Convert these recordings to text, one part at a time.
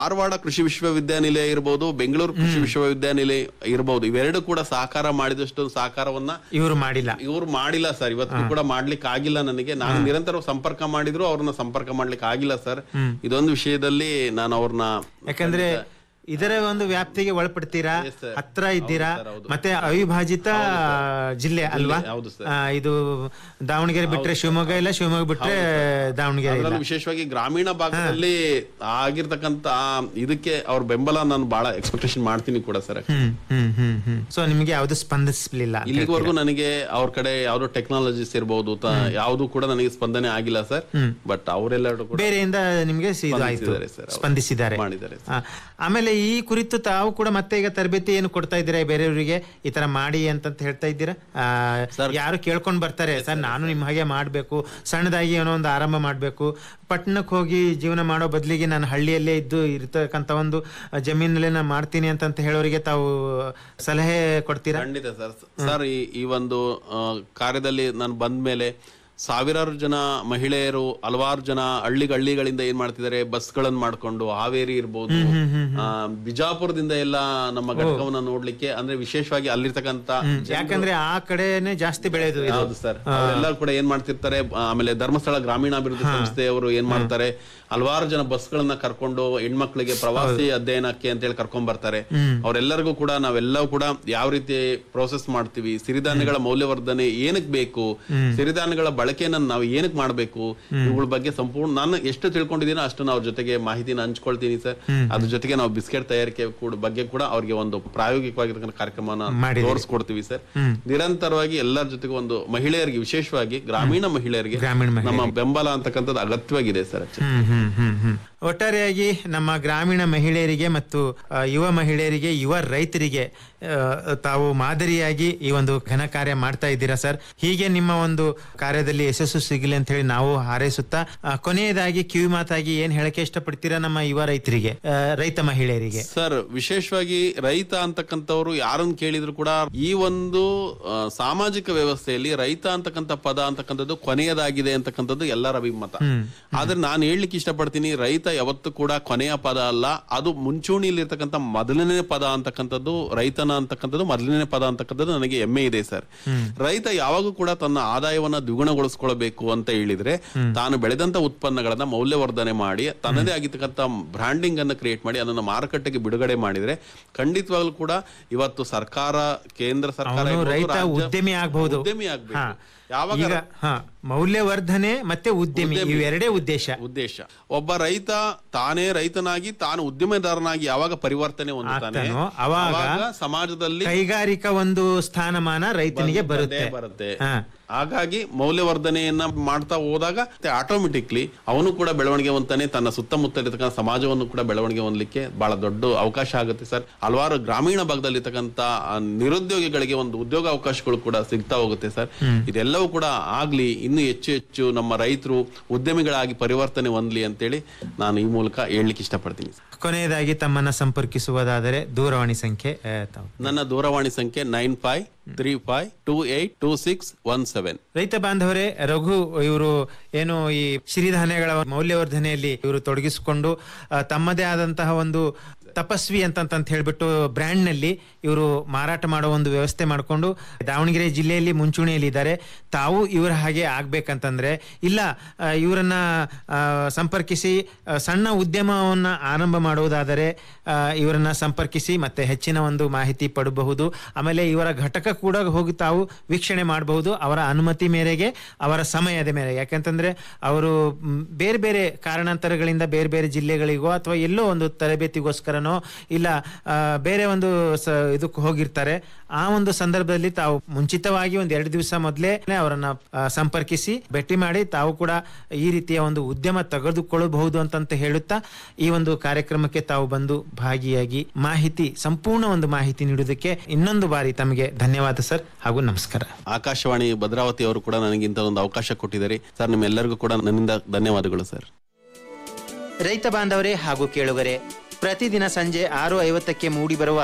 ಧಾರವಾಡ ಕೃಷಿ ವಿಶ್ವವಿದ್ಯಾನಿಲಯ ಇರಬಹುದು ಬೆಂಗಳೂರು ಕೃಷಿ ವಿಶ್ವವಿದ್ಯಾನಿಲಯ ಇರಬಹುದು ಇವೆರಡು ಕೂಡ ಸಹಕಾರ ಮಾಡಿದಷ್ಟು ಸಹಕಾರವನ್ನ ಇವರು ಮಾಡಿಲ್ಲ ಇವ್ರು ಮಾಡಿಲ್ಲ ಸರ್ ಇವತ್ತು ಕೂಡ ಮಾಡ್ಲಿಕ್ಕೆ ಆಗಿಲ್ಲ ನನಗೆ ನಾನು ನಿರಂತರ ಸಂಪರ್ಕ ಮಾಡಿದ್ರು ಅವ್ರನ್ನ ಸಂಪರ್ಕ ಮಾಡ್ಲಿಕ್ಕೆ ಆಗಿಲ್ಲ ಸರ್ ಇದೊಂದು ವಿಷಯದಲ್ಲಿ ನಾನು ಅವ್ರನ್ನ ಯಾಕಂದ್ರೆ ಇದರ ಒಂದು ವ್ಯಾಪ್ತಿಗೆ ಒಳಪಡ್ತೀರಾ Yes, sir. ಹತ್ರ ಇದ್ದೀರಾ sir, ಹೌದು. ಮತ್ತೆ ಅವಿಭಾಜಿತ ಜಿಲ್ಲೆ ಅಲ್ವಾ ಹೌದು sir. ಆ, ಇದು ದಾವಣಗೆರೆ ಬಿಟ್ರೆ ಶಿವಮೊಗ್ಗ ಇಲ್ಲ ಶಿವಮೊಗ್ಗ ಬಿಟ್ರೆ ದಾವಣಗೆರೆ ಇಲ್ಲ ಅದರಲ್ಲೂ ವಿಶೇಷವಾಗಿ ಗ್ರಾಮೀಣ ಭಾಗದಲ್ಲಿ ಆಗಿರ್ತಕ್ಕಂತ ಆ ಇದಕ್ಕೆ ಅವ್ರ ಬೆಂಬಲ ನಾನು ಬಹಳ ಎಕ್ಸ್ಪೆಕ್ಟೇಷನ್ ಮಾಡ್ತೀನಿ ಕೂಡ ಸರ್ ಹ್ಮ್ ಹ್ಮ್ ಹ್ಮ್ ಹ್ಮ್ ಸೊ ನಿಮಗೆ ಯಾವ್ದು ಸ್ಪಂದಿಸ್ಲಿಲ್ಲ ಅಂತ ಇಲ್ಲಿವರೆಗೂ ನನಗೆ ಅವ್ರ ಕಡೆ ಯಾವ್ದೋ ಟೆಕ್ನಾಲಜೀಸ್ ಇರಬಹುದು ಯಾವ್ದು ಕೂಡ ನನಗೆ ಸ್ಪಂದನೆ ಆಗಿಲ್ಲ ಸರ್ ಬಟ್ ಅವರೆಲ್ಲರೂ ಕೂಡ ಬೇರೆಯಿಂದ ನಿಮ್ಗೆ ಸ- ಇದು ಆಯ್ತು ಸ್ಪಂದಿಸಿದ್ದಾರೆ sir, ಅವ್ರು. ಸ್ಪಂದಿಸಿದ್ದಾರೆ ಮಾಡಿದ್ದಾರೆ ಆ, ಆಮೇಲೆ ಈ ಕುರಿತು ತಾವು ಕೂಡ ಮತ್ತೆ ಈಗ ತರಬೇತಿ ಏನು ಕೊಡ್ತಾ ಇದ್ದೀರಾ ಬೇರೆಯವರಿಗೆ ಈ ತರ ಮಾಡಿ ಅಂತಂತ ಹೇಳ್ತಾ ಇದ್ದೀರಾ ಆ, ಯಾರು ಕೇಳ್ಕೊಂಡ್ ಬರ್ತಾರೆ ಸರ್ ನಾನು ನಿಮ್ಮ ಹಾಗೆ ಮಾಡ್ಬೇಕು ಸಣ್ಣದಾಗಿ ಏನೋ ಒಂದು ಆರಂಭ ಮಾಡ್ಬೇಕು ಪಟ್ಟಣಕ್ಕೆ ಹೋಗಿ ಜೀವನ ಮಾಡೋ ಬದಲಿಗೆ ನಾನು ಹಳ್ಳಿಯಲ್ಲೇ ಇದ್ದು ಇರ್ತಕ್ಕಂಥ ಒಂದು ಜಮೀನಲ್ಲೇ ನಾನು ಮಾಡ್ತೀನಿ ಅಂತಂತ ಹೇಳೋರಿಗೆ ತಾವು ಸಲಹೆ ಕೊಡ್ತೀರಾ ಖಂಡಿತ ಸರ್ ಸರ್ ಈ ಈ ಒಂದು ಆ, ಕಾರ್ಯದಲ್ಲಿ ನಾನು ಬಂದ ಮೇಲೆ ಸಾವಿರಾರು ಜನ ಮಹಿಳೆಯರು ಹಲವಾರು ಜನ ಹಳ್ಳಿಗ ಹಳ್ಳಿಗಳಿಂದ ಏನ್ ಮಾಡ್ತಿದ್ದಾರೆ ಬಸ್ಗಳನ್ನ ಮಾಡ್ಕೊಂಡು ಹಾವೇರಿ ಇರ್ಬೋದು ಆ, ಬಿಜಾಪುರದಿಂದ ಎಲ್ಲ ನಮ್ಮ ಘಟಕವನ್ನ ನೋಡ್ಲಿಕ್ಕೆ ಅಂದ್ರೆ ವಿಶೇಷವಾಗಿ ಅಲ್ಲಿರ್ತಕ್ಕಂತ ಯಾಕಂದ್ರೆ ಆ ಕಡೆನೆ ಜಾಸ್ತಿ ಬೆಳೆಯೋದು ಇದು ಹೌದು ಸರ್ ಎಲ್ಲರೂ ಕೂಡ ಏನ್ ಮಾಡ್ತಿರ್ತಾರೆ ಆಮೇಲೆ ಧರ್ಮಸ್ಥಳ ಗ್ರಾಮೀಣಾಭಿವೃದ್ಧಿ ಸಂಸ್ಥೆಯವರು ಏನ್ ಮಾಡ್ತಾರೆ ಹಲವಾರು ಜನ ಬಸ್ಗಳನ್ನ ಕರ್ಕೊಂಡು ಹೆಣ್ಮಕ್ಳಿಗೆ ಪ್ರವಾಸಿ ಅಧ್ಯಯನಕ್ಕೆ ಅಂತ ಹೇಳಿ ಕರ್ಕೊಂಡ್ ಬರ್ತಾರೆ ಅವರೆಲ್ಲರಿಗೂ ಕೂಡ ನಾವೆಲ್ಲವೂ ಕೂಡ ಯಾವ ರೀತಿ ಪ್ರೋಸೆಸ್ ಮಾಡ್ತೀವಿ ಸಿರಿಧಾನ್ಯಗಳ ಮೌಲ್ಯವರ್ಧನೆ ಏನಕ್ ಬೇಕು ಸಿರಿಧಾನ್ಯಗಳ ಬಳಕೆಯನ್ನ ನಾವು ಏನಕ್ ಮಾಡ್ಬೇಕು ಇವುಗಳ ಬಗ್ಗೆ ಸಂಪೂರ್ಣ ನಾನು ಎಷ್ಟು ತಿಳ್ಕೊಂಡಿದ್ದೀನೋ ಅಷ್ಟು ನಾವು ಜೊತೆಗೆ ಮಾಹಿತಿನ ಹಂಚ್ಕೊಳ್ತೀನಿ ಸರ್ ಅದ್ರ ಜೊತೆಗೆ ನಾವು ಬಿಸ್ಕೆಟ್ ತಯಾರಿಕೆ ಕೂಡ ಬಗ್ಗೆ ಕೂಡ ಅವ್ರಿಗೆ ಒಂದು ಪ್ರಾಯೋಗಿಕವಾಗಿರ್ತಕ್ಕಂಥ ಕಾರ್ಯಕ್ರಮನ ಮಾಡಿದ್ದೀರಿ. ತೋರಿಸ್ಕೊಡ್ತೀವಿ ಸರ್ ನಿರಂತರವಾಗಿ ಎಲ್ಲರ ಜೊತೆಗೆ ಒಂದು ಮಹಿಳೆಯರಿಗೆ ವಿಶೇಷವಾಗಿ ಗ್ರಾಮೀಣ ಮಹಿಳೆಯರಿಗೆ ಗ್ರಾಮೀಣ ಮಹಿಳೆ ನಮ್ಮ ಬೆಂಬಲ ಅಂತಕ್ಕಂಥದ್ದು ಅಗತ್ಯವಾಗಿದೆ ಸರ್ actually. ಹ್ಮ್ ಹ್ಮ್ ಹ್ಮ್ ಹ್ಮ್ ಒಟ್ಟಾರೆಯಾಗಿ ನಮ್ಮ ಗ್ರಾಮೀಣ ಮಹಿಳೆಯರಿಗೆ ಮತ್ತು ಆ, ಯುವ ಮಹಿಳೆಯರಿಗೆ ಯುವ ರೈತರಿಗೆ ಆ, ತಾವು ಮಾದರಿಯಾಗಿ ಈ ಒಂದು ಘನ ಕಾರ್ಯ ಮಾಡ್ತಾ ಇದ್ದೀರಾ ಸರ್ ಹೀಗೆ ನಿಮ್ಮ ಒಂದು ಕಾರ್ಯದಲ್ಲಿ ಯಶಸ್ಸು ಸಿಗಲಿ ಅಂತ ಹೇಳಿ ನಾವು ಹಾರೈಸುತ್ತಾ ಆ, ಕೊನೆಯದಾಗಿ ಕಿವಿ ಮಾತಾಗಿ ಏನ್ ಹೇಳಕ್ಕೆ ಇಷ್ಟಪಡ್ತೀರಾ ನಮ್ಮ ಯುವ ರೈತರಿಗೆ ಆ, ರೈತ ಮಹಿಳೆಯರಿಗೆ ಸರ್ ವಿಶೇಷವಾಗಿ ರೈತ ಅಂತಕ್ಕಂಥವ್ರು ಯಾರನ್ನ ಕೇಳಿದ್ರು ಕೂಡ ಈ ಒಂದು ಆ, ಸಾಮಾಜಿಕ ವ್ಯವಸ್ಥೆಯಲ್ಲಿ ರೈತ ಅಂತಕ್ಕಂಥ ಪದ ಅಂತಕ್ಕಂಥದ್ದು ಕೊನೆಯದಾಗಿದೆ ಅಂತಕ್ಕಂಥದ್ದು ಎಲ್ಲರ ಅಭಿಮತ ಆದ್ರೆ ನಾನು ಹೇಳಲಿಕ್ಕೆ ಇಷ್ಟಪಡ್ತೀನಿ ರೈತ ಯಾವತ್ತೂ ಕೂಡ ಕೊನೆಯ ಪದ ಅಲ್ಲ ಅದು ಮುಂಚೂಣಿಯಲ್ಲಿ ಇರ್ತಕ್ಕಂಥ ಮೊದಲನೇ ಪದ ಅಂತಕ್ಕಂಥದ್ದು ರೈತನ ಅಂತಕ್ಕಂಥದ್ದು ಮೊದಲನೇ ಪದ ಅಂತಕ್ಕಂಥದ್ದು ನನಗೆ ಹೆಮ್ಮೆ ಇದೆ ಸರ್ ರೈತ ಯಾವಾಗೂ ಕೂಡ ತನ್ನ ಆದಾಯವನ್ನ ದ್ವಿಗುಣಗೊಳಿಸ್ಕೊಳ್ಬೇಕು ಅಂತ ಹೇಳಿದ್ರೆ ತಾನು ಬೆಳೆದಂತ ಉತ್ಪನ್ನಗಳನ್ನ ಮೌಲ್ಯವರ್ಧನೆ ಮಾಡಿ ತನ್ನದೇ ಆಗಿರ್ತಕ್ಕಂಥ ಬ್ರಾಂಡಿಂಗ್ ಅನ್ನು ಕ್ರಿಯೇಟ್ ಮಾಡಿ ಅದನ್ನ ಮಾರುಕಟ್ಟೆಗೆ ಬಿಡುಗಡೆ ಮಾಡಿದ್ರೆ ಖಂಡಿತವಾಗ್ಲೂ ಕೂಡ ಇವತ್ತು ಸರ್ಕಾರ ಕೇಂದ್ರ ಸರ್ಕಾರ ಅವನು ಇರ್ಬೋದು, ರೈತ ರಾಜ್ಯ- ಉದ್ಯಮಿ ಆಗ್ಬಹುದು ಉದ್ಯಮಿ ಆಗ್ಬೇಕು ಹಾ. ಯಾವಾಗ ಈಗ ಹಾ ಮೌಲ್ಯವರ್ಧನೆ ಮತ್ತೆ ಉದ್ಯಮಿ ಇವೆರಡೇ ಉದ್ದೇಶ ಉದ್ದೇಶ ಒಬ್ಬ ರೈತ ತಾನೇ ರೈತನಾಗಿ ತಾನು ಉದ್ಯಮದಾರನಾಗಿ ಯಾವಾಗ ಪರಿವರ್ತನೆ ಹೊಂದುತ್ತಾನೆ ಆಗ್ತಾನೋ, ಅವಾಗ ಅವಾಗ ಸಮಾಜದಲ್ಲಿ ಕೈಗಾರಿಕಾ ಒಂದು ಸ್ಥಾನಮಾನ ರೈತನಿಗೆ ಬರುತ್ತೆ ಬಂದೇ ಬರುತ್ತೆ ಹಾ. ಹಾಗಾಗಿ ಮೌಲ್ಯವರ್ಧನೆಯನ್ನ ಮಾಡ್ತಾ ಹೋದಾಗ ಆಟೋಮೆಟಿಕ್ಲಿ ಅವನು ಕೂಡ ಬೆಳವಣಿಗೆ ಹೊಂತಾನೆ ತನ್ನ ಸುತ್ತಮುತ್ತ ಇರತಕ್ಕಂಥ ಸಮಾಜವನ್ನು ಕೂಡ ಬೆಳವಣಿಗೆ ಹೊಂದಲಿಕ್ಕೆ ಬಹಳ ದೊಡ್ಡ ಅವಕಾಶ ಆಗುತ್ತೆ ಸರ್ ಹಲವಾರು ಗ್ರಾಮೀಣ ಭಾಗದಲ್ಲಿ ಇರ್ತಕ್ಕಂಥ ಆ, ನಿರುದ್ಯೋಗಿಗಳಿಗೆ ಒಂದು ಉದ್ಯೋಗ ಅವಕಾಶಗಳು ಕೂಡ ಸಿಗ್ತಾ ಹೋಗುತ್ತೆ ಸರ್ ಇದೆಲ್ಲವೂ ಕೂಡ ಆಗ್ಲಿ ಇನ್ನು ಹೆಚ್ಚು ಹೆಚ್ಚು ನಮ್ಮ ರೈತರು ಉದ್ಯಮಿಗಳಾಗಿ ಪರಿವರ್ತನೆ ಹೊಂದಲಿ ಅಂತೇಳಿ ನಾನು ಈ ಮೂಲಕ ಹೇಳಲಿಕ್ಕೆ ಇಷ್ಟಪಡ್ತೀನಿ ಸರ್. ಕೊನೆಯದಾಗಿ ತಮ್ಮನ್ನ ಸಂಪರ್ಕಿಸುವುದಾದರೆ ದೂರವಾಣಿ ಸಂಖ್ಯೆ ಆ, ತಾವು ನನ್ನ ದೂರವಾಣಿ ಸಂಖ್ಯೆ nine five three five two eight two six one seven ರೈತ ಬಾಂಧವರೇ ರಘು ಇವರು ಏನು ಈ ಸಿರಿಧಾನ್ಯಗಳ ಮೌಲ್ಯವರ್ಧನೆಯಲ್ಲಿ ಇವರು ತೊಡಗಿಸಿಕೊಂಡು ಆ, ತಮ್ಮದೇ ಆದಂತಹ ಒಂದು ತಪಸ್ವಿ ಅಂತಂತ ಹೇಳ್ಬಿಟ್ಟು ಬ್ರ್ಯಾಂಡ್ ನಲ್ಲಿ ಇವರು ಮಾರಾಟ ಮಾಡೋ ಒಂದು ವ್ಯವಸ್ಥೆ ಮಾಡಿಕೊಂಡು ದಾವಣಗೆರೆ ಜಿಲ್ಲೆಯಲ್ಲಿ ಮುಂಚೂಣಿಯಲ್ಲಿ ಇದ್ದಾರೆ ತಾವು ಇವರ ಹಾಗೆ ಆಗ್ಬೇಕಂತಂದ್ರೆ ಇಲ್ಲ ಆ, ಇವರನ್ನ ಆ, ಸಂಪರ್ಕಿಸಿ ಆ, ಸಣ್ಣ ಉದ್ಯಮವನ್ನ ಆರಂಭ ಮಾಡುವುದಾದರೆ ಆ, ಇವರನ್ನ ಸಂಪರ್ಕಿಸಿ ಮತ್ತೆ ಹೆಚ್ಚಿನ ಒಂದು ಮಾಹಿತಿ ಪಡಬಹುದು ಆಮೇಲೆ ಇವರ ಘಟಕ ಕೂಡ ಹೋಗಿ ತಾವು ವೀಕ್ಷಣೆ ಮಾಡಬಹುದು ಅವರ ಅನುಮತಿ ಮೇರೆಗೆ ಅವರ ಸಮಯದ ಮೇರೆಗೆ ಯಾಕಂತಂದ್ರೆ ಅವರು ಮ್, ಬೇರೆ ಬೇರೆ ಕಾರಣಾಂತರಗಳಿಂದ ಬೇರೆ ಬೇರೆ ಜಿಲ್ಲೆಗಳಿಗೋ ಅಥವಾ ಎಲ್ಲೋ ಒಂದು ತರಬೇತಿಗೋಸ್ಕರನೋ ಇಲ್ಲ ಆ, ಬೇರೆ ಒಂದು ಸ ಇದಕ್ಕೆ ಹೋಗಿರ್ತಾರೆ ಆ ಒಂದು ಸಂದರ್ಭದಲ್ಲಿ ತಾವು ಮುಂಚಿತವಾಗಿ ಒಂದು ಎರಡು ದಿವಸ ಮೊದಲೇ ಅವರನ್ನ ಆ, ಸಂಪರ್ಕಿಸಿ ಭೇಟಿ ಮಾಡಿ ತಾವು ಕೂಡ ಈ ರೀತಿಯ ಒಂದು ಉದ್ಯಮ ತೆಗೆದುಕೊಳ್ಳಬಹುದು ಅಂತಂತ ಹೇಳುತ್ತಾ ಈ ಒಂದು ಕಾರ್ಯಕ್ರಮಕ್ಕೆ ತಾವು ಬಂದು ಭಾಗಿಯಾಗಿ ಮಾಹಿತಿ ಸಂಪೂರ್ಣ ಒಂದು ಮಾಹಿತಿ ನೀಡುವುದಕ್ಕೆ ಇನ್ನೊಂದು ಬಾರಿ ತಮಗೆ ಧನ್ಯವಾದ ಸರ್ ಹಾಗೂ ನಮಸ್ಕಾರ ಆಕಾಶವಾಣಿ ಭದ್ರಾವತಿ ಅವರು ಕೂಡ ನನಗೆ ಇಂಥ ಒಂದು ಅವಕಾಶ ಕೊಟ್ಟಿದ್ದಾರೆ ಸರ್ ನಿಮ್ಮೆಲ್ಲರಿಗೂ ಕೂಡ ನನ್ನಿಂದ ಧನ್ಯವಾದಗಳು ಸರ್ ರೈತ ಬಾಂಧವರೇ ಹಾಗೂ ಕೇಳುಗರೆ ಪ್ರತಿದಿನ ಸಂಜೆ ಆರು ಐವತ್ತಕ್ಕೆ ಮೂಡಿಬರುವ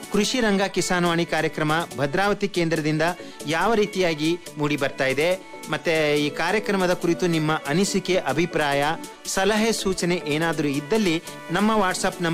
ಕೃಷಿ ರಂಗ ಕಿಸಾನ್ವಾಣಿ ಕಾರ್ಯಕ್ರಮ ಭದ್ರಾವತಿ ಕೇಂದ್ರದಿಂದ ಯಾವ ರೀತಿಯಾಗಿ ಮೂಡಿ ಬರ್ತಾ ಇದೆ ಮತ್ತೆ ಈ ಕಾರ್ಯಕ್ರಮದ ಕುರಿತು ನಿಮ್ಮ ಅನಿಸಿಕೆ ಅಭಿಪ್ರಾಯ ಸಲಹೆ ಸೂಚನೆ ಏನಾದರೂ ಇದ್ದಲ್ಲಿ ನಮ್ಮ ವಾಟ್ಸಪ್ ನಂಬರ್